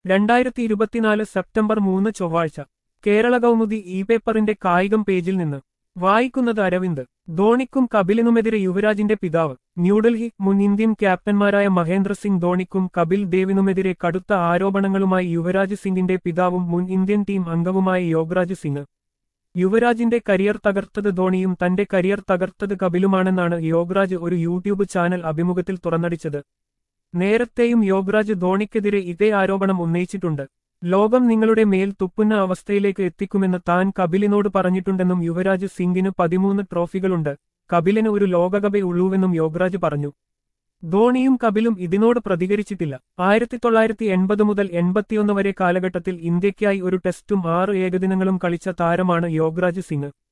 രണ്ടായിരത്തി ഇരുപത്തിനാല് സെപ്റ്റംബർ മൂന്ന് ചൊവ്വാഴ്ച കേരള കൗമുദി ഇ പേപ്പറിന്റെ കായികം പേജിൽ നിന്ന് വായിക്കുന്നത് അരവിന്ദ് ധോണിക്കും കപിലിനുമെതിരെ യുവരാജിന്റെ പിതാവ് ന്യൂഡൽഹി മുൻ ഇന്ത്യൻ ക്യാപ്റ്റന്മാരായ മഹേന്ദ്ര സിംഗ് ധോണിക്കും കപിൽ ദേവിനുമെതിരെ കടുത്ത ആരോപണങ്ങളുമായി യുവരാജ് സിംഗിന്റെ പിതാവും മുൻ ഇന്ത്യൻ ടീം അംഗവുമായ യോഗരാജ് സിംഗ് യുവരാജിന്റെ കരിയർ തകർത്തത് ധോണിയും തന്റെ കരിയർ തകർത്തത് കപിലുമാണെന്നാണ് യോഗരാജ് ഒരു യൂട്യൂബ് ചാനൽ അഭിമുഖത്തിൽ തുറന്നടിച്ചത് നേരത്തെയും യോഗരാജ് ധോണിക്കെതിരെ ഇതേ ആരോപണം ഉന്നയിച്ചിട്ടുണ്ട് ലോകം നിങ്ങളുടെ മേൽ തുപ്പുന്ന അവസ്ഥയിലേക്ക് എത്തിക്കുമെന്ന് താൻ കപിലിനോട് പറഞ്ഞിട്ടുണ്ടെന്നും യുവരാജ് സിംഗിന് പതിമൂന്ന് ട്രോഫികളുണ്ട് കപിലിന് ഒരു ലോകകപേ ഉള്ളൂവെന്നും യോഗരാജ് പറഞ്ഞു ധോണിയും കപിലും ഇതിനോട് പ്രതികരിച്ചിട്ടില്ല ആയിരത്തി തൊള്ളായിരത്തി എൺപത് മുതൽ എൺപത്തിയൊന്ന് വരെ കാലഘട്ടത്തിൽ ഇന്ത്യയ്ക്കായി ഒരു ടെസ്റ്റും ആറ് ഏകദിനങ്ങളും കളിച്ച താരമാണ് യോഗരാജ് സിംഗ്